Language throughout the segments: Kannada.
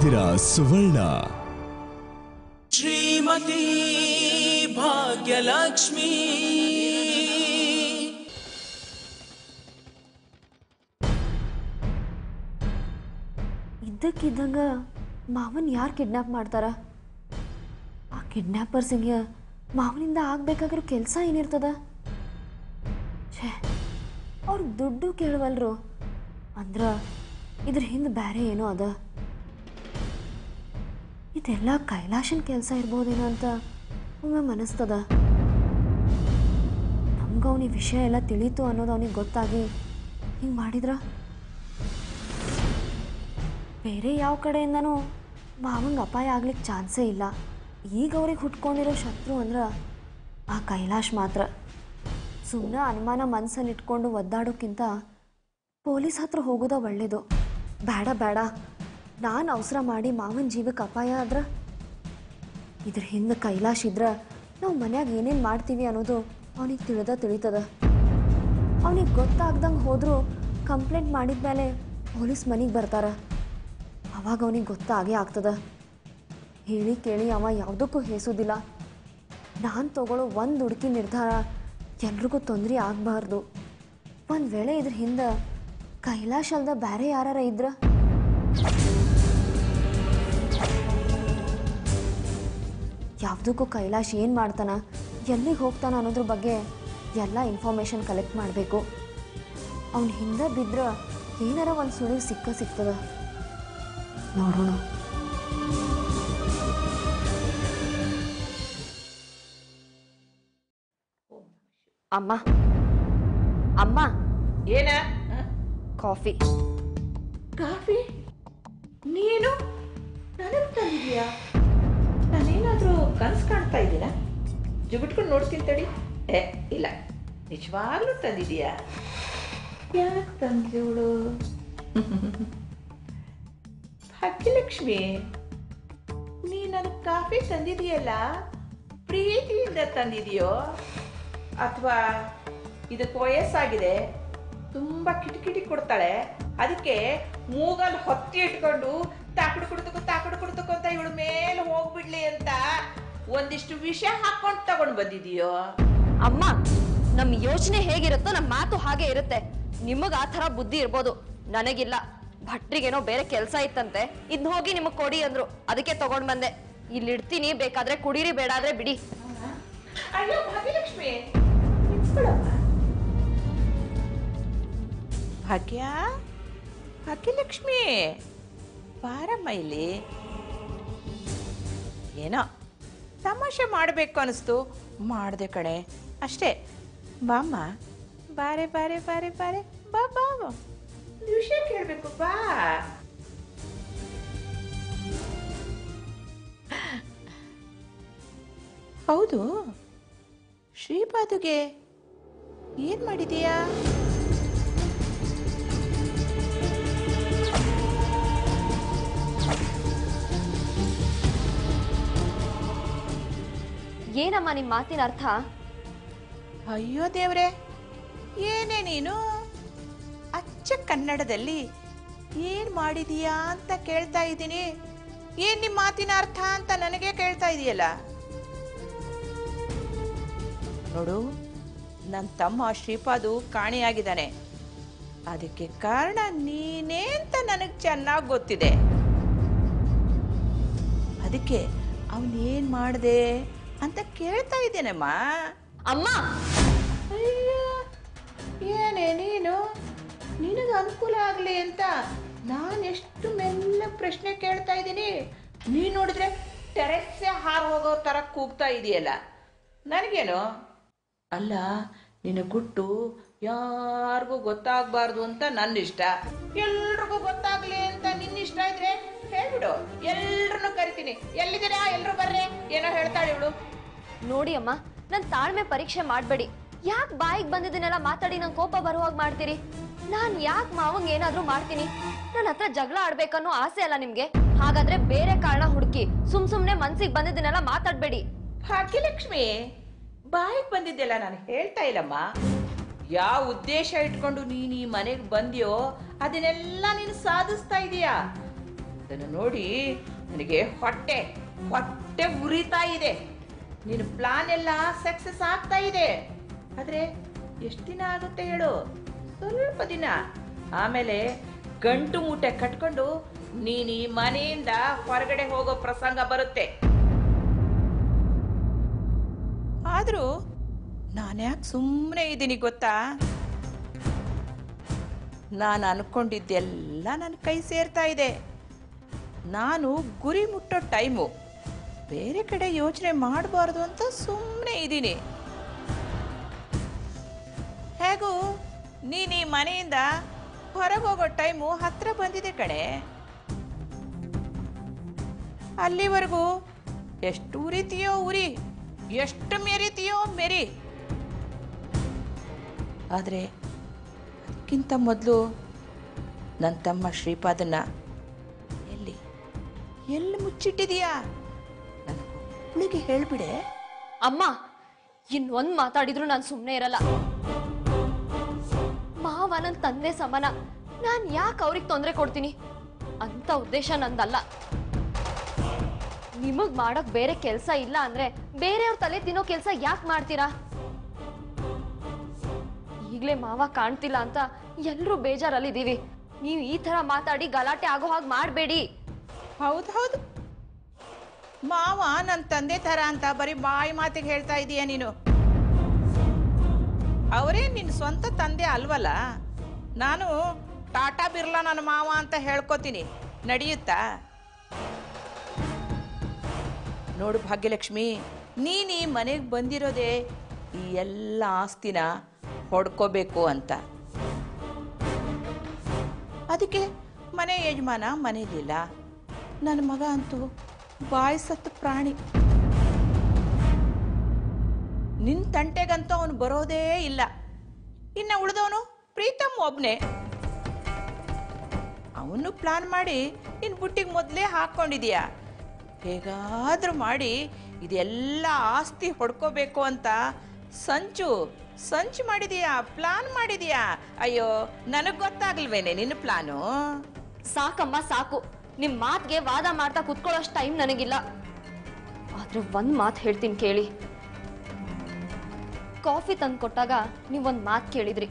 ಇದ್ದೀರಾ ಸುವರ್ಣ ಶ್ರೀಮತಿ ಭಾಗ್ಯಲಕ್ಷ್ಮಿ ಇದ್ದಕ್ಕಿದ್ದಂಗ ಮಾವನ್ ಯಾರು ಕಿಡ್ನಾಪ್ ಮಾಡ್ತಾರ ಆ ಕಿಡ್ನಾಪರ್ಸಿಗೆ ಮಾವನಿಂದ ಆಗ್ಬೇಕಾಗಿರೋ ಕೆಲಸ ಏನಿರ್ತದ ಛೇ ಅವ್ರು ದುಡ್ಡು ಕೇಳವಲ್ರು ಅಂದ್ರ ಇದ್ರ ಹಿಂದೆ ಬೇರೆ ಏನೋ ಅದ ಇದೆಲ್ಲ ಕೈಲಾಶನ್ ಕೆಲಸ ಇರ್ಬೋದೇನೋ ಅಂತ ಒಮ್ಮೆ ಮನಸ್ತದ ನಮ್ಗೆ ಅವನಿಗೆ ವಿಷಯ ಎಲ್ಲ ತಿಳಿತು ಅನ್ನೋದು ಅವನಿಗೆ ಗೊತ್ತಾಗಿ ಹಿಂಗೆ ಮಾಡಿದ್ರ ಬೇರೆ ಯಾವ ಕಡೆಯಿಂದನೂ ಮಾವಂಗೆ ಅಪಾಯ ಆಗ್ಲಿಕ್ಕೆ ಚಾನ್ಸೇ ಇಲ್ಲ ಈಗ ಅವ್ರಿಗೆ ಹುಟ್ಕೊಂಡಿರೋ ಶತ್ರು ಅಂದ್ರೆ ಆ ಕೈಲಾಶ್ ಮಾತ್ರ ಸುಮ್ಮನೆ ಅನುಮಾನ ಮನಸ್ಸಲ್ಲಿ ಇಟ್ಕೊಂಡು ಒದ್ದಾಡೋಕ್ಕಿಂತ ಪೊಲೀಸ್ ಹತ್ರ ಹೋಗೋದ ಒಳ್ಳೇದು ಬೇಡ ಬೇಡ ನಾನು ಅವಸರ ಮಾಡಿ ಮಾವನ ಜೀವಕ್ಕೆ ಅಪಾಯ ಆದ್ರೆ ಇದ್ರ ಹಿಂದೆ ಕೈಲಾಶ್ ಇದ್ರೆ ನಾವು ಮನ್ಯಾಗ ಏನೇನು ಮಾಡ್ತೀವಿ ಅನ್ನೋದು ಅವನಿಗೆ ತಿಳಿದ ತಿಳಿತದ ಅವನಿಗೆ ಗೊತ್ತಾಗ್ದಂಗೆ ಹೋದರೂ ಕಂಪ್ಲೇಂಟ್ ಮಾಡಿದ್ಮೇಲೆ ಪೊಲೀಸ್ ಮನೆಗೆ ಬರ್ತಾರ ಅವಾಗ ಅವನಿಗೆ ಗೊತ್ತಾಗೇ ಆಗ್ತದ ಹೇಳಿ ಕೇಳಿ ಅವ ಯಾವುದಕ್ಕೂ ಹೇಸೋದಿಲ್ಲ ನಾನು ತಗೊಳ್ಳೋ ಒಂದು ಹುಡುಕಿ ನಿರ್ಧಾರ ಎಲ್ರಿಗೂ ತೊಂದರೆ ಆಗಬಾರ್ದು ಒಂದು ವೇಳೆ ಇದ್ರ ಹಿಂದೆ ಕೈಲಾಶ್ ಅಲ್ದ ಬೇರೆ ಯಾರಾರ ಇದ್ರ ಯಾವುದಕ್ಕೂ ಕೈಲಾಶ್ ಏನು ಮಾಡ್ತಾನ ಎಲ್ಲಿಗೆ ಹೋಗ್ತಾನ ಅನ್ನೋದ್ರ ಬಗ್ಗೆ ಎಲ್ಲ ಇನ್ಫಾರ್ಮೇಷನ್ ಕಲೆಕ್ಟ್ ಮಾಡಬೇಕು ಅವ್ನ ಹಿಂದೆ ಬಿದ್ರೆ ಏನಾರ ಒಂದು ಸುಳಿವು ಸಿಕ್ಕ ಸಿಗ್ತದ ನೋಡೋಣ ಅಮ್ಮ ಅಮ್ಮ ಏನ ಕಾಫಿ ಕಾಫಿ ನೀನು ನನಗೆ ತಂದಿದ್ಯಾ ನಾನೇನಾದರೂ ಕನಸು ಕಾಣ್ತಾ ಇದ್ದೀನ ಜುಬಿಟ್ಕೊಂಡು ನೋಡ್ತೀನಿ ತಡಿ ಏ ಇಲ್ಲ ನಿಜವಾಗ್ಲೂ ತಂದಿದ್ಯಾ ಯಾಕೆ ತಂದಿವಳು ಭಾಗ್ಯಲಕ್ಷ್ಮಿ ನೀ ನನಗೆ ಕಾಫಿ ತಂದಿದೆಯಲ್ಲ ಪ್ರೀತಿಯಿಂದ ತಂದಿದೆಯೋ ಅಥವಾ ಇದಕ್ಕೆ ವಯಸ್ಸಾಗಿದೆ ತುಂಬ ಕಿಟಕಿಟಿ ಕೊಡ್ತಾಳೆ ಅದಕ್ಕೆ ಮೂಗಲ್ಲಿ ಹೊತ್ತಿ ಇಟ್ಕೊಂಡು ತಾಕಡು ಕುಡ್ತಕ್ಕೋ ತಾಕಡು ಕುಡ್ತಕ್ಕೋ ಅಂತ ಇವಳ ಮೇಲೆ ಹೋಗ್ಬಿಡ್ಲಿ ಅಂತ ಒಂದಿಷ್ಟು ವಿಷ ಹಾಕೊಂಡು ತಗೊಂಡು ಬಂದಿದೀಯೋ ಅಮ್ಮ ನಮ್ಮ ಯೋಚನೆ ಹೇಗಿರುತ್ತೋ ನಮ್ಮ ಮಾತು ಹಾಗೆ ಇರುತ್ತೆ ನಿಮಗ್ ಆ ಥರ ಬುದ್ಧಿ ಇರ್ಬೋದು ನನಗಿಲ್ಲ ಭಟ್ರಿಗೇನೋ ಬೇರೆ ಕೆಲಸ ಇತ್ತಂತೆ ಇದ್ ಹೋಗಿ ನಿಮಗ್ ಕೊಡಿ ಅಂದ್ರು ಅದಕ್ಕೆ ತಗೊಂಡ್ ಬಂದೆ ಇಲ್ಲಿ ಇಡ್ತೀನಿ ಬೇಕಾದ್ರೆ ಕುಡೀರಿ ಬೇಡ ಆದ್ರೆ ಬಿಡಿ ಅಯ್ಯೋ ಭಾಗ್ಯಲಕ್ಷ್ಮಿ ನಿಂತ್ಕೊಳಮ್ಮ. ಭಾಗ್ಯ ಭಾಗ್ಯಲಕ್ಷ್ಮಿ ಬಾರಮ್ಮ ಇಲ್ಲಿ ಏನೋ ತಮಾಷೆ ಮಾಡಬೇಕು ಅನಿಸ್ತು ಮಾಡಿದೆ ಕಣೆ ಅಷ್ಟೇ ಬಾಮ್ಮ ಬಾರೆ ಬಾರೆ ಬಾರೆ ಬಾರೆ ಬಾ ಬಾ ಬಾ. ಒಂದ್ ವಿಷಯ ಕೇಳಬೇಕು ಬಾ ಹೌದು ಶ್ರೀಪಾದುಗೆ ಏನ್ ಮಾಡಿದೀಯಾ ಏನಮ್ಮ ನಿಮ್ ಮಾತಿನ ಅರ್ಥ ಅಯ್ಯೋ ದೇವ್ರೆ ಏನೇ ನೀನು ಅಚ್ಚ ಕನ್ನಡದಲ್ಲಿ ಏನ್ ಮಾಡಿದೀಯಾ ಅಂತ ಕೇಳ್ತಾ ಇದ್ದೀನಿ ಏನ್ ನಿಮ್ಮ ಮಾತಿನ ಅರ್ಥ ಅಂತ ನನಗೆ ಕೇಳ್ತಾ ಇದೆಯಲ್ಲ ನೋಡು ನನ್ನ ತಮ್ಮ ಶ್ರೀಪಾದು ಕಾಣೆಯಾಗಿದ್ದಾನೆ ಅದಕ್ಕೆ ಕಾರಣ ನೀನೇ ಅಂತ ನನಗೆ ಚೆನ್ನಾಗಿ ಗೊತ್ತಿದೆ ಅದಕ್ಕೆ ಅವನೇನ್ ಮಾಡಿದೆ ಅಂತ ಕೇಳ್ತಾ ಇದ್ದೇನಮ್ಮ ಅಮ್ಮ ಅಯ್ಯೋ ಏನೇ ನೀನು ನಿನಗೆ ಅನುಕೂಲ ಆಗಲಿ ಅಂತ ನಾನು ಎಷ್ಟು ಮೆಲ್ಲ ಪ್ರಶ್ನೆ ಕೇಳ್ತಾ ಇದ್ದೀನಿ ನೀನು ನೋಡಿದ್ರೆ ಟೆರೆಸ್ಸೆ ಹಾರು ಹೋಗೋ ಥರ ಕೂಗ್ತಾ ಇದೆಯಲ್ಲ ನನಗೇನು ಅಲ್ಲ ನಿನ್ನ ಗುಟ್ಟು ಯಾರಿಗೂ ಗೊತ್ತಾಗಬಾರ್ದು ಅಂತ ನನ್ನ ಇಷ್ಟ ಎಲ್ರಿಗೂ ಗೊತ್ತಾಗ್ಲಿ ಅಂತ ನಿನ್ನ ಇಷ್ಟ ಇದ್ರೆ ಹೇಳ್ಬಿಡು ಎಲ್ರನ್ನೂ ಕರಿತೀನಿ ಎಲ್ಲಿದ್ದೀರಾ ಎಲ್ರು ಬರ್ರೆ ಏನೋ ಹೇಳ್ತಾಳೆ ಇವಳು ನೋಡಿ ಅಮ್ಮ ನನ್ ತಾಳ್ಮೆ ಪರೀಕ್ಷೆ ಮಾಡ್ಬೇಡಿ ಯಾಕೆ ಬಾಯಿಗೆ ಬಂದಿದ್ದನ್ನೆಲ್ಲ ಮಾತಾಡಿ ನಂಗೆ ಕೋಪ ಬರುವಾಗ ಮಾಡ್ತೀರಿ ನಾನ್ ಯಾಕೆ ಮಾವಂಗ್ ಏನಾದ್ರೂ ಮಾಡ್ತೀನಿ ನನ್ನ ಹತ್ರ ಜಗಳ ಆಡ್ಬೇಕನ್ನೋ ಆಸೆ ಅಲ್ಲ ನಿಮ್ಗೆ ಹಾಗಾದ್ರೆ ಬೇರೆ ಕಾರಣ ಹುಡುಕಿ ಸುಮ್ ಸುಮ್ನೆ ಮನ್ಸಿಗೆ ಬಂದಿದ್ದನ್ನೆಲ್ಲ ಮಾತಾಡ್ಬೇಡಿ ಭಾಗ್ಯಲಕ್ಷ್ಮಿ ಬಾಯಿಗೆ ಬಂದಿದ್ದೆಲ್ಲ ನಾನು ಹೇಳ್ತಾ ಇಲ್ಲಮ್ಮ ಯಾವ ಉದ್ದೇಶ ಇಟ್ಕೊಂಡು ನೀನು ಈ ಮನೆಗೆ ಬಂದ್ಯೋ ಅದನ್ನೆಲ್ಲ ನೀನು ಸಾಧಿಸ್ತಾ ಇದೀಯಾ ಅದನ್ನು ನೋಡಿ ನನಗೆ ಹೊಟ್ಟೆ ಹೊಟ್ಟೆ ಉರಿತಾ ಇದೆ ನಿನ್ನ ಪ್ಲಾನ್ ಎಲ್ಲ ಸಕ್ಸಸ್ ಆಗ್ತಾ ಇದೆ ಆದರೆ ಎಷ್ಟು ದಿನ ಆಗುತ್ತೆ ಹೇಳು ಸ್ವಲ್ಪ ದಿನ ಆಮೇಲೆ ಗಂಟು ಮೂಟೆ ಕಟ್ಕೊಂಡು ನೀನು ಈ ಮನೆಯಿಂದ ಹೊರಗಡೆ ಹೋಗೋ ಪ್ರಸಂಗ ಬರುತ್ತೆ ಆದರೂ ನಾನು ಯಾಕೆ ಸುಮ್ಮನೆ ಇದ್ದೀನಿ ಗೊತ್ತಾ ನಾನು ಅನ್ಕೊಂಡಿದ್ದೆಲ್ಲ ನನ್ನ ಕೈ ಸೇರ್ತಾ ಇದೆ ನಾನು ಗುರಿ ಮುಟ್ಟೋ ಟೈಮು ಬೇರೆ ಕಡೆ ಯೋಚನೆ ಮಾಡಬಾರ್ದು ಅಂತ ಸುಮ್ಮನೆ ಇದ್ದೀನಿ ಹೇಗೂ ನೀನು ಈ ಮನೆಯಿಂದ ಹೊರಗೆ ಹೋಗೋ ಟೈಮು ಹತ್ರ ಬಂದಿದೆ ಕಡೆ ಅಲ್ಲಿವರೆಗೂ ಎಷ್ಟು ಉರಿತೀಯೋ ಉರಿ ಎಷ್ಟು ಮೆರಿತೀಯೋ ಮೆರಿ ಆದರೆ ಅದಕ್ಕಿಂತ ಮೊದಲು ನನ್ನ ತಮ್ಮ ಶ್ರೀಪಾದನ್ನ ಎಲ್ಲಿ ಎಲ್ಲಿ ಮುಚ್ಚಿಟ್ಟಿದೀಯಾ ನನಗೆ ಹೇಳ್ಬಿಡೆ ಅಮ್ಮ ಇನ್ನೊಂದು ಮಾತಾಡಿದ್ರು ನಾನು ಸುಮ್ಮನೆ ಇರಲ್ಲ ಮಾವ ನನ್ನ ತಂದೆ ಸಮಾನ ನಾನು ಯಾಕೆ ಅವ್ರಿಗೆ ತೊಂದರೆ ಕೊಡ್ತೀನಿ ಅಂತ ಉದ್ದೇಶ ನಂದಲ್ಲ ನಿಮಗ್ ಮಾಡಕ್ ಬೇರೆ ಕೆಲಸ ಇಲ್ಲ ಅಂದ್ರೆ ಬೇರೆಯವ್ರ ತಲೆ ತಿನ್ನೋ ಕೆಲಸ ಯಾಕೆ ಮಾಡ್ತೀರಾ ಈಗಲೇ ಮಾವ ಕಾಣ್ತಿಲ್ಲ ಅಂತ ಎಲ್ಲರೂ ಬೇಜಾರಲ್ಲಿದ್ದೀವಿ ನೀವು ಈ ತರ ಮಾತಾಡಿ ಗಲಾಟೆ ಆಗೋ ಹಾಗೆ ಮಾಡಬೇಡಿ ಹೌದು ಹೌದು ಮಾವ ನನ್ನ ತಂದೆ ಥರ ಅಂತ ಬರೀ ಬಾಯಿ ಮಾತಿಗೆ ಹೇಳ್ತಾ ಇದೀಯ ನೀನು ಅವರೇ ನಿನ್ನ ಸ್ವಂತ ತಂದೆ ಅಲ್ವಲ್ಲ ನಾನು ಟಾಟಾ ಬಿರ್ಲಾ ನನ್ನ ಮಾವ ಅಂತ ಹೇಳ್ಕೊತೀನಿ ನಡೆಯುತ್ತಾ ನೋಡು ಭಾಗ್ಯಲಕ್ಷ್ಮಿ ನೀನು ಈ ಮನೆಗೆ ಬಂದಿರೋದೇ ಈ ಎಲ್ಲ ಆಸ್ತಿನ ಹೊಡ್ಕೋಬೇಕು ಅಂತ ಅದಕ್ಕೆ ಮನೆ ಯಜಮಾನ ಮನೇಲಿಲ್ಲ ನನ್ನ ಮಗ ಅಂತೂ ಬಾಯಿ ಸತ್ತು ಪ್ರಾಣಿ ನಿನ್ನ ತಂಟೆಗಂತೂ ಅವನು ಬರೋದೇ ಇಲ್ಲ ಇನ್ನು ಉಳಿದವನು ಪ್ರೀತಮ್ ಒಬ್ನೇ ಅವನು ಪ್ಲಾನ್ ಮಾಡಿ ನಿನ್ನ ಬುಟ್ಟಿಗೆ ಮೊದಲೇ ಹಾಕ್ಕೊಂಡಿದೀಯ ಹೇಗಾದ್ರೂ ಮಾಡಿ ಇದೆಲ್ಲ ಆಸ್ತಿ ಹೊಡ್ಕೋಬೇಕು ಅಂತ ಸಂಚು ಸಂಚು ಮಾಡಿದೀಯಾ ಪ್ಲಾನ್ ಮಾಡಿದೀಯಾ ಅಯ್ಯೋ ನನಗೆ ಗೊತ್ತಾಗ್ಲ್ವೇನೆ ನಿನ್ನ ಪ್ಲಾನು ಸಾಕಮ್ಮ ಸಾಕು ನಿಮ್ ಮಾತ್ಗೆ ವಾದ ಮಾಡ್ತಾ ಕುತ್ಕೊಳ್ಳೋಷ್ಟು ಟೈಮ್ ನನಗಿಲ್ಲ ಆದ್ರೆ ಒಂದ್ ಮಾತು ಹೇಳ್ತೀನಿ ಕೇಳಿ ಕಾಫಿ ತಂದು ಕೊಟ್ಟಾಗ ನೀವೊಂದ್ ಮಾತು ಕೇಳಿದ್ರಿ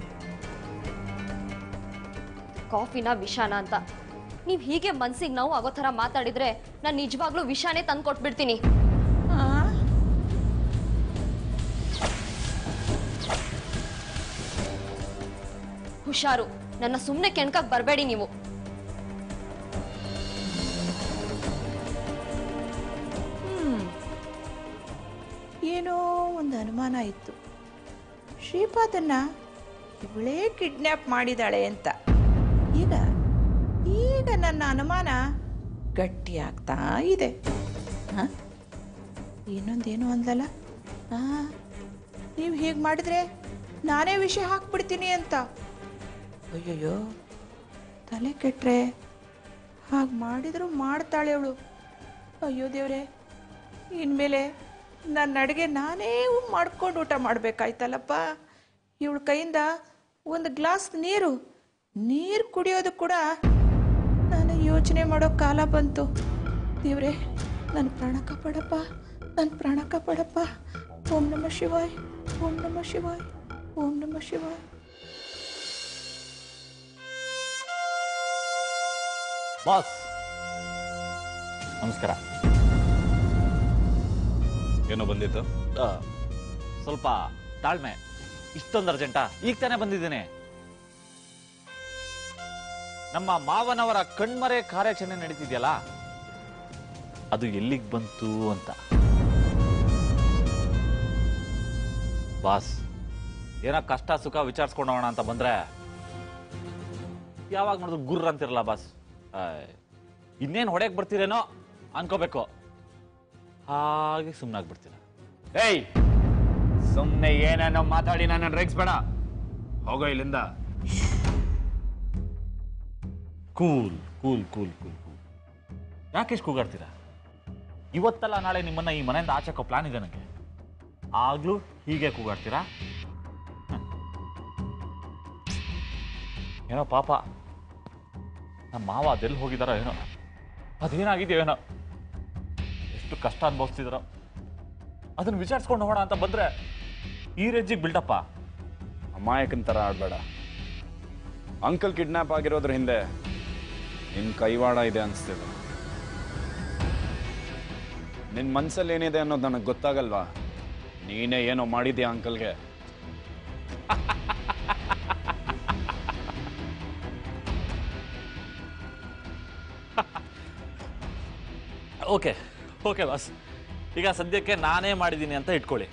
ಕಾಫಿನ ವಿಷಾನ ಅಂತ ನೀವ್ ಹೀಗೆ ಮನ್ಸಿಗೆ ನೋವು ಆಗೋ ಥರ ಮಾತಾಡಿದ್ರೆ ನಾನು ನಿಜವಾಗ್ಲೂ ವಿಷಾನೇ ತಂದು ಕೊಟ್ಬಿಡ್ತೀನಿ ಆ? ಹುಷಾರು ನನ್ನ ಸುಮ್ಮನೆ ಕೆಣ್ಕಕ್ ಬರಬೇಡಿ ನೀವು ಹ್ಮ್. ಏನೋ ಒಂದು ಅನುಮಾನ ಇತ್ತು ಶ್ರೀಪಾದನ್ನ ಇವಳೇ ಕಿಡ್ನ್ಯಾಪ್ ಮಾಡಿದಾಳೆ ಅಂತ ಈಗ ಈಗ ನನ್ನ ಅನುಮಾನ ಗಟ್ಟಿ ಆಗ್ತಾ ಇದೆ ಹ? ಇನ್ನೊಂದೇನು ಅಂದಲ್ಲ ಆ, ನೀವು ಹೀಗೆ ಮಾಡಿದ್ರೆ ನಾನೇ ವಿಷಯ ಹಾಕ್ಬಿಡ್ತೀನಿ ಅಂತ ಅಯ್ಯಯ್ಯೋ ತಲೆ ಕೆಟ್ರೆ ಹಾಗೆ ಮಾಡಿದ್ರು ಮಾಡ್ತಾಳೆ ಅವಳು ಅಯ್ಯೋ ದೇವ್ರೆ ಇನ್ಮೇಲೆ ನನ್ನ ಅಡುಗೆ ನಾನೇ ಮಾಡ್ಕೊಂಡು ಊಟ ಮಾಡಬೇಕಾಯ್ತಲ್ಲಪ್ಪ ಇವಳ ಕೈಯಿಂದ ಒಂದು ಗ್ಲಾಸ್ ನೀರು ನೀರು ಕುಡಿಯೋದು ಕೂಡ ನಾನು ಯೋಚನೆ ಮಾಡೋ ಕಾಲ ಬಂತು ದೇವ್ರೆ ನನ್ನ ಪ್ರಾಣ ಕಾಪಾಡಪ್ಪ ನನ್ನ ಪ್ರಾಣ ಕಾಪಾಡಪ್ಪ ಓಂ ನಮ ಶಿವಾಯ್ ಓಂ ನಮ ಶಿವಾಯ್ ಓಂ ನಮ ಶಿವಾಯ್ ಬಾಸ್ ನಮಸ್ಕಾರ ಏನೋ ಬಂದಿತ್ತು ಆ, ಸ್ವಲ್ಪ ತಾಳ್ಮೆ ಇಷ್ಟೊಂದು ಅರ್ಜೆಂಟಾ ಈಗ ತಾನೇ ಬಂದಿದ್ದೇನೆ ನಮ್ಮ ಮಾವನವರ ಕಣ್ಮರೆ ಕಾರ್ಯಾಚರಣೆ ನಡೀತಿದ್ಯಲ್ಲ ಅದು ಎಲ್ಲಿಗೆ ಬಂತು ಅಂತ ಬಾಸ್ ಏನೋ ಕಷ್ಟ ಸುಖ ವಿಚಾರಿಸ್ಕೊಂಡು ಹೋಗೋಣ ಅಂತ ಬಂದ್ರೆ ಯಾವಾಗ ನೋಡಿದ್ರು ಗುರ್ರ ಅಂತಿರಲ್ಲ ಬಾಸ್ ಆಯ್. ಇನ್ನೇನ್ ಹೊಡೆಯಕ್ ಬರ್ತೀರೇನೋ ಅನ್ಕೋಬೇಕು ಹಾಗೆ ಸುಮ್ಮನಾಗ್ಬಿಡ್ತೀರ ಏಯ್ ಸುಮ್ಮನೆ ಏನೇನೋ ಮಾತಾಡಿ ನನ್ನ ರೇಗಿಸ್ಬೇಡ ಹೋಗೋ ಇಲ್ಲಿಂದ cool cool cool cool cool ಯಾಕೆ ಕೂಗಾಡ್ತೀರಾ ಇವತ್ತಲ್ಲ ನಾಳೆ ನಿಮ್ಮನ್ನ ಈ ಮನೆಯಿಂದ ಆಚೆಕೋ ಪ್ಲಾನ್ ಇದೆ ನನಗೆ ಆಗ್ಲೂ ಹೀಗೆ ಕೂಗಾಡ್ತೀರಾ ಹ. ಏನೋ ಪಾಪ ನಮ್ಮ ಮಾವ ಅದೆಲ್ಲಿ ಹೋಗಿದಾರೋ ಏನೋ ಅದೇನಾಗಿದೆಯೇನೋ ಎಷ್ಟು ಕಷ್ಟ ಅನುಭವಿಸ್ತಿದ್ರು ಅದನ್ನ ವಿಚಾರಿಸ್ಕೊಂಡು ಹೋಗೋಣ ಅಂತ ಬಂದ್ರೆ ಈ ರೇಂಜಿಗೆ ಬಿಲ್ಡಪ್ಪ ಅಮಾಯಕನ ಥರ ಆಡಬೇಡ ಅಂಕಲ್ ಕಿಡ್ನಾಪ್ ಆಗಿರೋದ್ರ ಹಿಂದೆ ನಿನ್ನ ಕೈವಾಡ ಇದೆ ಅನಿಸ್ತಿದೆ ನಿನ್ನ ಮನ್ಸಲ್ಲಿ ಏನಿದೆ ಅನ್ನೋದು ನನಗೆ ಗೊತ್ತಾಗಲ್ವಾ ನೀನೇ ಏನೋ ಮಾಡಿದ್ಯಾ ಅಂಕಲ್ಗೆ ಓಕೆ ಓಕೆ ಬಾಸ್ ಈಗ ಸದ್ಯಕ್ಕೆ ನಾನೇ ಮಾಡಿದ್ದೀನಿ ಅಂತ ಇಟ್ಕೊಳ್ಳಿ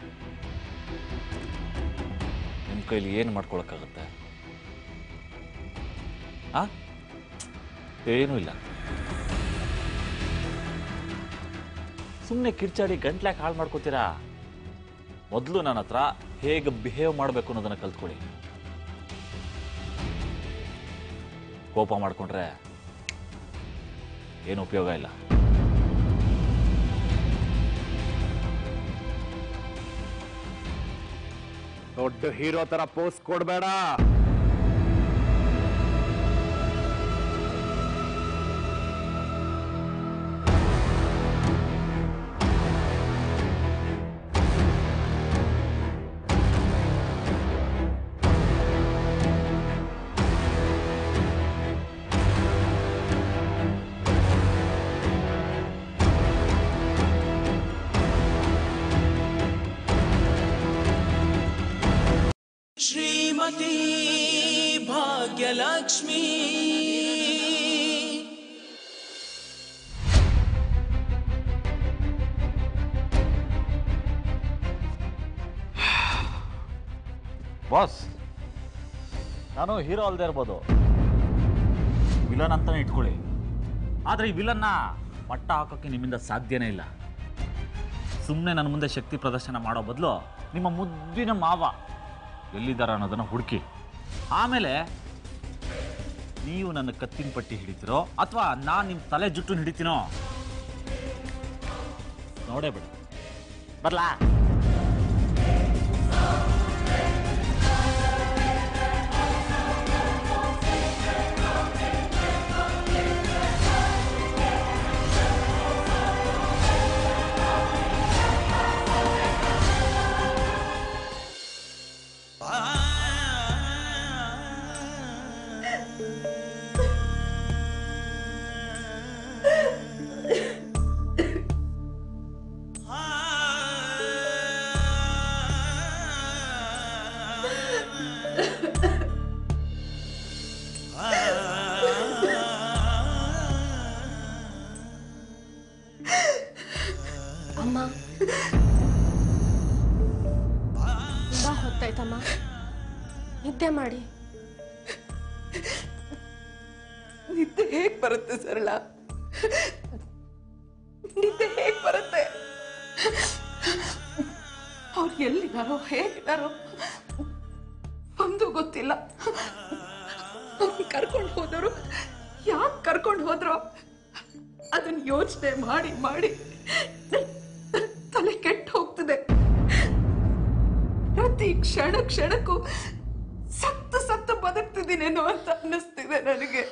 ನಿಮ್ಮ ಕೈಲಿ ಏನು ಮಾಡ್ಕೊಳಕ್ಕಾಗುತ್ತೆ ಆ ಏನೂ ಇಲ್ಲ ಸುಮ್ಮನೆ ಕಿರ್ಚಾಡಿ ಗಂಟ್ಲಾಕ್ ಹಾಳು ಮಾಡ್ಕೋತೀರಾ ಮೊದಲು ನನ್ನ ಹತ್ರ ಹೇಗೆ ಬಿಹೇವ್ ಮಾಡಬೇಕು ಅನ್ನೋದನ್ನು ಕಲ್ತ್ಕೊಳ್ಳಿ ಕೋಪ ಮಾಡಿಕೊಂಡ್ರೆ ಏನು ಉಪಯೋಗ ಇಲ್ಲ ದೊಡ್ಡ ಹೀರೋ ತರ ಪೋಸ್ ಕೊಡಬೇಡ श्रीमती भाग्यलक्ष्मी ಬಾಸ್ ನಾನು ಹೀರೋ ಅಲ್ಲದೆ ಇರ್ಬೋದು ವಿಲನ್ ಅಂತಾನೆ ಇಟ್ಕೊಳ್ಳಿ ಆದರೆ ಈ ವಿಲನ್ನ ಮಟ್ಟ ಹಾಕೋಕ್ಕೆ ನಿಮ್ಮಿಂದ ಸಾಧ್ಯನೇ ಇಲ್ಲ ಸುಮ್ಮನೆ ನನ್ನ ಮುಂದೆ ಶಕ್ತಿ ಪ್ರದರ್ಶನ ಮಾಡೋ ಬದಲು ನಿಮ್ಮ ಮುದ್ದಿನ ಮಾವ ಎಲ್ಲಿದ್ದಾರೆ ಅನ್ನೋದನ್ನು ಹುಡುಕಿ ಆಮೇಲೆ ನೀವು ನನ್ನ ಕತ್ತಿನ ಪಟ್ಟಿ ಹಿಡಿತೀರೋ ಅಥವಾ ನಾನು ನಿಮ್ಮ ತಲೆ ಜುಟ್ಟು ಹಿಡಿತೀನೋ ನೋಡೇ ಬಿಡು ಬರ್ಲಾ ಅಮ್ಮ ತುಂಬ ಹೊತ್ತಾಯ್ತಮ್ಮ ನಿದ್ದೆ ಮಾಡಿ ನಿದ್ದೆ ಹೇಗ್ ಬರುತ್ತೆ ಸರಳ ನಿದ್ದೆ ಹೇಗ್ ಬರುತ್ತೆ ಅವ್ರು ಎಲ್ಲಿದಾರೋ ಹೇಗಿದಾರೋ ಒಂದು ಗೊತ್ತಿಲ್ಲ ಅವ್ರ್ನ ಕರ್ಕೊಂಡು ಹೋದವರು ಯಾಕೆ ಕರ್ಕೊಂಡು ಹೋದ್ರು ಅದನ್ನ ಯೋಚನೆ ಮಾಡಿ ಮಾಡಿ ನನ್- ನನ್ ತಲೆ ಕೆಟ್ಟು ಹೋಗ್ತದೆ ಪ್ರತಿ ಕ್ಷಣ ಕ್ಷಣಕ್ಕೂ ಸತ್ತು ಸತ್ತು ಬದುಕ್ತಿದ್ದೀನೇನೋ ಅಂತ ಅನ್ನಿಸ್ತಿದೆ ನನಗೆ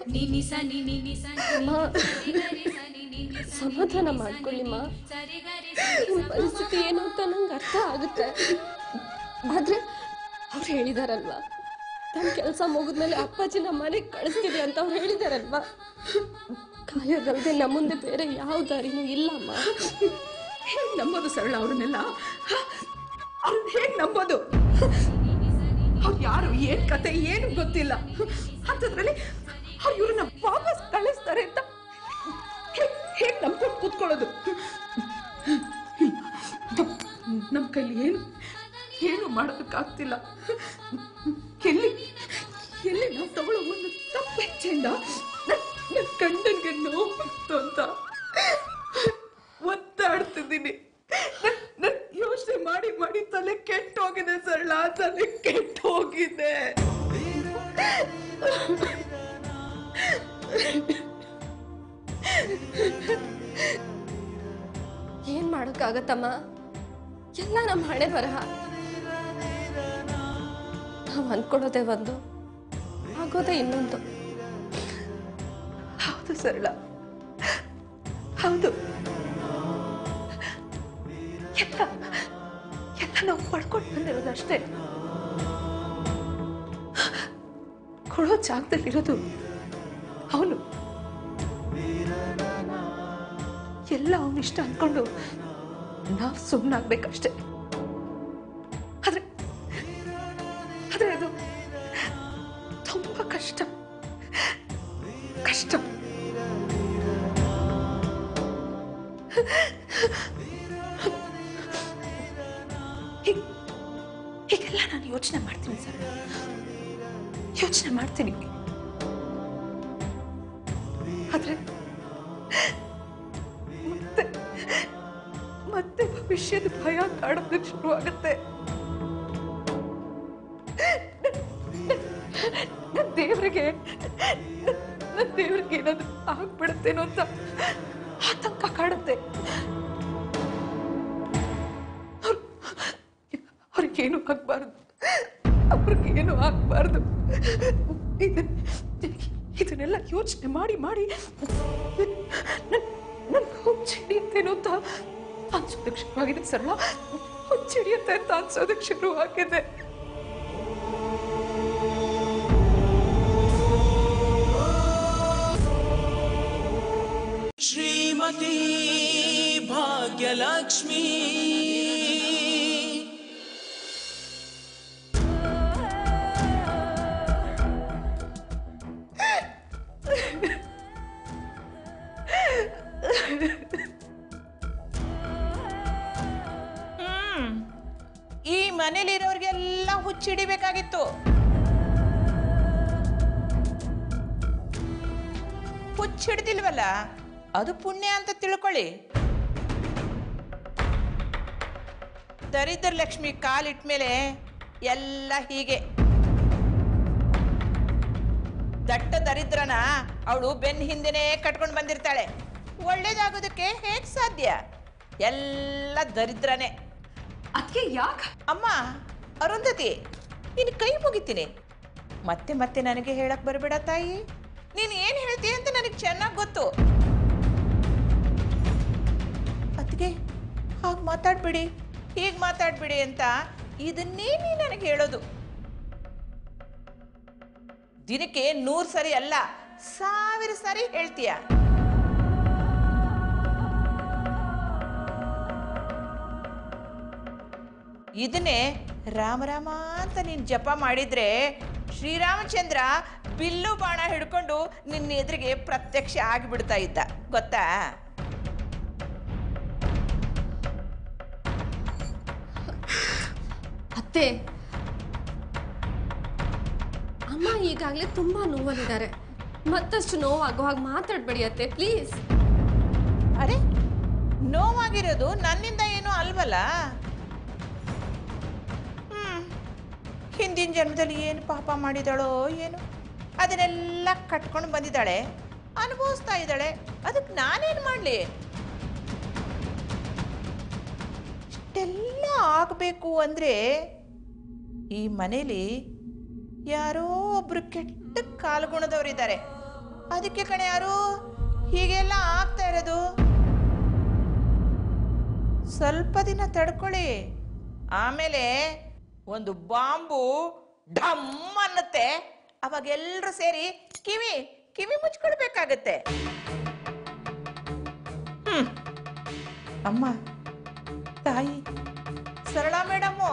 ಸಮಾಧಾನ ಮಾಡ್ಕೊಳ್ಳಿಮ್ಮ ನಿಮ್ಮ ಪರಿಸ್ಥಿತಿ ಏನು ಅಂತ ನಂಗೆ ಅರ್ಥ ಆಗುತ್ತೆ ಆದ್ರೆ ಅವ್ರು ಹೇಳಿದಾರಲ್ವಾ ತಮ್ಮ ಕೆಲಸ ಮುಗಿದ್ಮೇಲೆ ಅಪ್ಪಾಜಿನ ಮನೆಗೆ ಕಳಿಸ್ತೀವಿ ಅಂತ ಅವ್ರು ಹೇಳಿದಾರಲ್ವಾ ಕಾಯೋದಲ್ದೆ ನಮ್ಮ ಮುಂದೆ ಬೇರೆ ಯಾವ ದಾರಿನೂ ಇಲ್ಲಮ್ಮ ಹೇಗ್ ನಂಬೋದು ಸರಳ ಅವ್ರನ್ನೆಲ್ಲ ಅವ್ರನ್ನ ಹೇಗ್ ನಂಬೋದು ಅವ್ರು ಯಾರು ಏನ್ ಕತೆ ಏನು ಗೊತ್ತಿಲ್ಲ ಅಂಥದ್ರಲ್ಲಿ ಅವ್ರು ಇವ್ರನ್ನ ವಾಪಸ್ ಕಳಿಸ್ತಾರೆ ಅಂತ ಹೇಗ್ ಹೇಗ್ ನಂಬ್ಕೊಂಡು ಕೂತ್ಕೊಳ್ಳೋದು ನಮ್ಮ ಕೈಲಿ ಏನು ಏನು ಮಾಡೋದಕ್ಕಾಗ್ತಿಲ್ಲ ಎಲ್ಲಿ ಎಲ್ಲಿ ನಾವು ತಗೊಳ್ಳೋ ಒಂದು ತಪ್ಪು ಹೆಜ್ಜೆಯಿಂದ ನನ್ನ ಗಂಡನ್ಗೆ ನೋವು ಬಂತು ಅಂತ ಒತ್ತಾಡ್ತಿದ್ದೀನಿ ನನ್ ಯೋಚನೆ ಮಾಡಿ ಮಾಡಿ ತಲೆ ಕೆಟ್ಟೋಗಿದೆ ಸರಳ ತಲೆ ಕೆಟ್ಟೋಗಿದೆ ಏನ್ ಮಾಡೋಕ್ಕಾಗತ್ತಮ್ಮ ಎಲ್ಲ ನಮ್ಮ ಹಣೆ ಬರಹ ನಾವು ಅಂದ್ಕೊಳ್ಳೋದೇ ಒಂದು ಆಗೋದೇ ಇನ್ನೊಂದು ಹೌದು ಸರಳ ಹೌದು ಎಲ್ಲ ಎಲ್ಲ ನಾವು ಪಡ್ಕೊಂಡು ಬಂದಿರೋದು ಅಷ್ಟೇ ಕೊಡೋ ಜಾಗದಲ್ಲಿರೋದು ಅವನು ಎಲ್ಲ ಅವನ ಇಷ್ಟ ಅನ್ಕೊಂಡು ನಾವು ಸುಮ್ಮನಾಗ್ಬೇಕಷ್ಟೇ ಆದ್ರೆ ಆದ್ರೆ ಅದು ತುಂಬಾ ಕಷ್ಟ ಕಷ್ಟ ಹೀಗ್- ಹೀಗೆಲ್ಲ ನಾನು ಯೋಚನೆ ಮಾಡ್ತೀನಿ ಸರ್ ಯೋಚನೆ ಮಾಡ್ತೀನಿ ಆದ್ರೆ ಮತ್ತೆ ಮತ್ತೆ ಭವಿಷ್ಯದ ಭಯ ಕಾಡೋದಕ್ಕೆ ಶುರುವಾಗುತ್ತೆ ನನ್ನ ದೇವರಿಗೆ ನನ್ನ ದೇವರಿಗೆ ಏನಾದ್ರು ಆಗ್ಬಿಡುತ್ತೇನೋ ಅಂತ ಆತಂಕ ಕಾಡುತ್ತೆ ಅವ್ರ್- ಅವ್ರಿಗೇನು ಆಗ್ಬಾರ್ದು ಅವ್ರಿಗೇನು ಆಗ್ಬಾರ್ದು ಇದನ್ ಇದನ್ನೆಲ್ಲ ಯೋಚನೆ ಮಾಡಿ ಮಾಡಿ ನನ್ನ ಹುಚ್ಚಿಡಿಯುತ್ತೇನೋ ಅಂತ ಅನ್ಸೋದಕ್ಕೆ ಶುರುವಾಗಿದೆ ಸರಳ ಹುಚ್ಚಿಡಿಯುತ್ತೆ ಅಂತ ಅನ್ಸೋದಕ್ಕೆ ಶುರುವಾಗಿದೆ श्रीमती भाग्यलक्ष्मी ಹ್ಮ್ ಈ ಮನೇಲಿರೋರಿಗೆಲ್ಲ ಹುಚ್ಚಿಡಿಬೇಕಾಗಿತ್ತು ಹುಚ್ಚಿಡ್ದಿಲ್ವಲ್ಲ ಅದು ಪುಣ್ಯ ಅಂತ ತಿಳ್ಕೊಳ್ಳಿ ದರಿದ್ರ ಲಕ್ಷ್ಮಿ ಕಾಲಿಟ್ಟ ಮೇಲೆ ಎಲ್ಲ ಹೀಗೆ ದಟ್ಟ ದರಿದ್ರನ ಅವಳು ಬೆನ್ನ ಹಿಂದೆನೇ ಕಟ್ಕೊಂಡು ಬಂದಿರ್ತಾಳೆ ಒಳ್ಳೇದಾಗೋದಕ್ಕೆ ಹೇಗ್ ಸಾಧ್ಯ ಎಲ್ಲ ದರಿದ್ರನೇ ಅದಕ್ಕೆ ಯಾಕೆ ಅಮ್ಮ ಅರುಂಧತಿ ನೀನು ಕೈ ಮುಗಿತೀನಿ ಮತ್ತೆ ಮತ್ತೆ ನನಗೆ ಹೇಳಕ್ ಬರಬೇಡ ತಾಯಿ ನೀನು ಏನು ಹೇಳ್ತೀಯ ಅಂತ ನನಗೆ ಚೆನ್ನಾಗಿ ಗೊತ್ತು ಅದಕ್ಕೆ ಹಾಗೆ ಮಾತಾಡ್ಬಿಡಿ ಹೀಗೆ ಮಾತಾಡ್ಬಿಡಿ ಅಂತ ಇದನ್ನೇ ನೀ ನನಗೆ ಹೇಳೋದು ದಿನಕ್ಕೆ ನೂರು ಸರಿ ಅಲ್ಲ ಸಾವಿರ ಸರಿ ಹೇಳ್ತೀಯ ಇದನ್ನೇ ರಾಮರಾಮ ಅಂತ ನೀನು ಜಪ ಮಾಡಿದ್ರೆ ಶ್ರೀರಾಮಚಂದ್ರ ಬಿಲ್ಲು ಬಾಣ ಹಿಡ್ಕೊಂಡು ನಿನ್ನ ಎದುರಿಗೆ ಪ್ರತ್ಯಕ್ಷ ಆಗಿಬಿಡ್ತಾ ಇದ್ದ ಗೊತ್ತಾ ಅತ್ತೆ ಅಮ್ಮ ಈಗಾಗಲೇ ತುಂಬಾ ನೋವಲ್ಲಿದ್ದಾರೆ ಮತ್ತಷ್ಟು ನೋವಾಗೋ ಹಾಗೆ ಮಾತಾಡ್ಬೇಡಿ ಅತ್ತೆ ಪ್ಲೀಸ್ ಅರೆ ನೋವಾಗಿರೋದು ನನ್ನಿಂದ ಏನೂ ಅಲ್ವಲ್ಲ ಹ್ಮ್ ಹಿಂದಿನ ಜನ್ಮದಲ್ಲಿ ಏನು ಪಾಪ ಮಾಡಿದಾಳೋ ಏನು ಅದನ್ನೆಲ್ಲ ಕಟ್ಕೊಂಡು ಬಂದಿದ್ದಾಳೆ ಅನುಭವಿಸ್ತಾ ಇದ್ದಾಳೆ ಅದಕ್ಕೆ ನಾನೇನು ಮಾಡಲಿ ಇಷ್ಟೆಲ್ಲ ಆಗಬೇಕು ಅಂದರೆ ಈ ಮನೇಲಿ ಯಾರೋ ಒಬ್ರು ಕೆಟ್ಟ ಕಾಲ್ಗುಣದವರಿದ್ದಾರೆ ಅದಕ್ಕೆ ಕಣೆ ಯಾರು ಹೀಗೆಲ್ಲ ಆಗ್ತಾ ಇರೋದು ಸ್ವಲ್ಪ ದಿನ ತಡ್ಕೊಳ್ಳಿ ಆಮೇಲೆ ಒಂದು ಬಾಂಬು ಢಮ್ ಅನ್ನತ್ತೆ ಅವಾಗ ಎಲ್ಲರೂ ಸೇರಿ ಕಿವಿ ಕಿವಿ ಮುಚ್ಕೊಳ್ಬೇಕಾಗತ್ತೆ ಹ್ಮ್ ಅಮ್ಮ ತಾಯಿ ಸರಳ ಮೇಡಮ್ಮು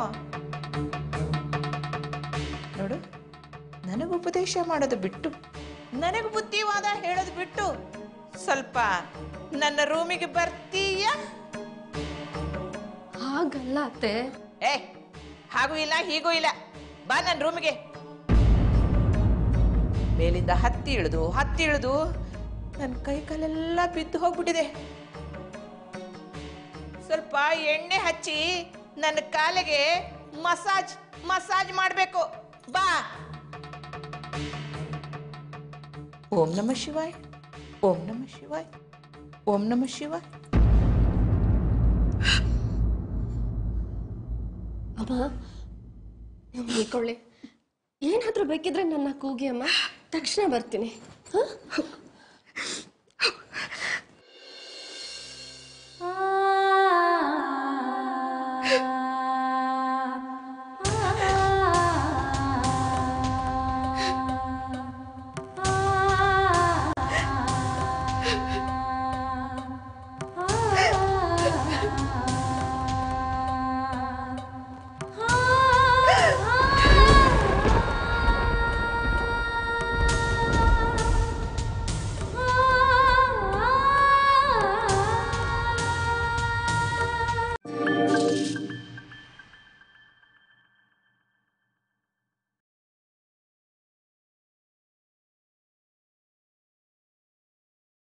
ನೋಡು ನನಗೆ ಉಪದೇಶ ಮಾಡೋದು ಬಿಟ್ಟು ನನಗೆ ಬುದ್ಧಿವಾದ ಹೇಳೋದು ಬಿಟ್ಟು ಸ್ವಲ್ಪ ನನ್ನ ರೂಮಿಗೆ ಬರ್ತೀಯಾ ಹಾಗಲ್ಲ ಅತ್ತೆ ಏ ಹಾಗೂ ಇಲ್ಲ ಹೀಗೂ ಇಲ್ಲ ಬಾ ನನ್ನ ರೂಮಿಗೆ ಮೇಲಿಂದ ಹತ್ತಿ ಇಳಿದು ಹತ್ತಿ ಇಳಿದು ನನ್ನ ಕೈ ಕಾಲೆಲ್ಲ ಬಿದ್ದು ಹೋಗ್ಬಿಟ್ಟಿದೆ ಸ್ವಲ್ಪ ಎಣ್ಣೆ ಹಚ್ಚಿ ನನ್ನ ಕಾಲಿಗೆ ಮಸಾಜ್ ಮಸಾಜ್ ಮಾಡಬೇಕು ಬಾ ಓಂ ನಮ ಶಿವಾಯ್ ಓಂ ನಮ ಶಿವಾಯ್ ಓಂ ನಮ ಶಿವಾಯ್ ಅಮ್ಮ ನೀವು ಮಲ್ಕೊಳ್ಳಿ ಏನಾದರೂ ಬೇಕಿದ್ರೆ ನನ್ನ ಕೂಗಿ ಅಮ್ಮ ತಕ್ಷಣ ಬರ್ತೀನಿ ಹಾಂ